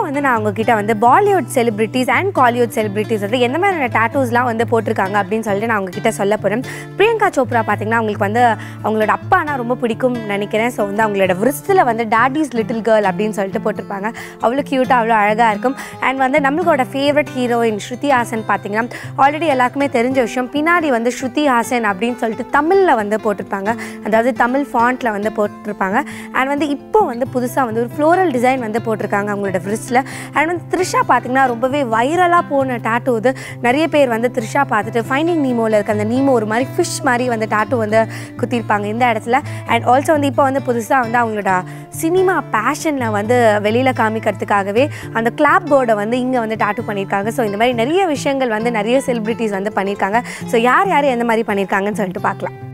வந்து நான் உங்ககிட்ட வந்து Bollywood celebrities and Kollywood celebrities வந்து எந்த மாதிரியான டேட்டூஸ்லாம் வந்து போட்டிருக்காங்க அப்படின்னு சொல்லிட்டு நான் உங்ககிட்ட சொல்ல போகிறேன் பிரியங்கா சோப்ரா பார்த்தீங்கன்னா அவங்களுக்கு வந்து அவங்களோட அப்பானா ரொம்ப பிடிக்கும் நினைக்கிறேன் ஸோ வந்து அவங்களோட விருஸ்தில் வந்து டாடிஸ் லிட்டில் கேர்ள் அப்படின்னு சொல்லிட்டு போட்டிருப்பாங்க அவ்வளோ க்யூட்டாக அவ்வளோ அழகாக இருக்கும் அண்ட் வந்து நம்மளோட ஃபேவரட் ஹீரோயின் ஸ்ருதி ஹாசன் பார்த்தீங்கன்னா ஆல்ரெடி எல்லாருக்குமே தெரிஞ்ச விஷயம் பின்னாடி வந்து ஸ்ருதி ஹாசன் அப்படின்னு சொல்லிட்டு தமிழில் வந்து போட்டிருப்பாங்க அதாவது தமிழ் ஃபாண்ட்டில் வந்து போட்டிருப்பாங்க அண்ட் வந்து இப்போ வந்து புதுசாக வந்து ஒரு ஃப்ளோரல் டிசைன் வந்து போட்டிருக்காங்க அவங்களோட ஃப்ரிஸ்டில் அண்ட் வந்து த்ரிஷா பார்த்தீங்கன்னா ரொம்பவே வைரலாக போன டாட்டூ இது நிறைய பேர் வந்து த்ரிஷா பார்த்துட்டு ஃபைண்டிங் நீமோவில் இருக்க அந்த நீமோ ஒரு மாதிரி ஃபிஷ் மாதிரி வந்து டாட்டூ வந்து குத்திருப்பாங்க இந்த இடத்துல அண்ட் ஆல்சோ வந்து இப்போ வந்து புதுசாக வந்து அவங்களோட சினிமா பேஷனில் வந்து வெளியில் காமிக்கிறதுக்காகவே அந்த கிளாப் போர்டை வந்து இங்கே வந்து டாட்டூ பண்ணியிருக்காங்க ஸோ இந்த மாதிரி நிறைய விஷயங்கள் வந்து நிறைய செலிபிரிட்டிஸ் வந்து பண்ணியிருக்காங்க ஸோ யார் யார் எந்த மாதிரி பண்ணியிருக்காங்கன்னு சொல்லிட்டு பார்க்கலாம்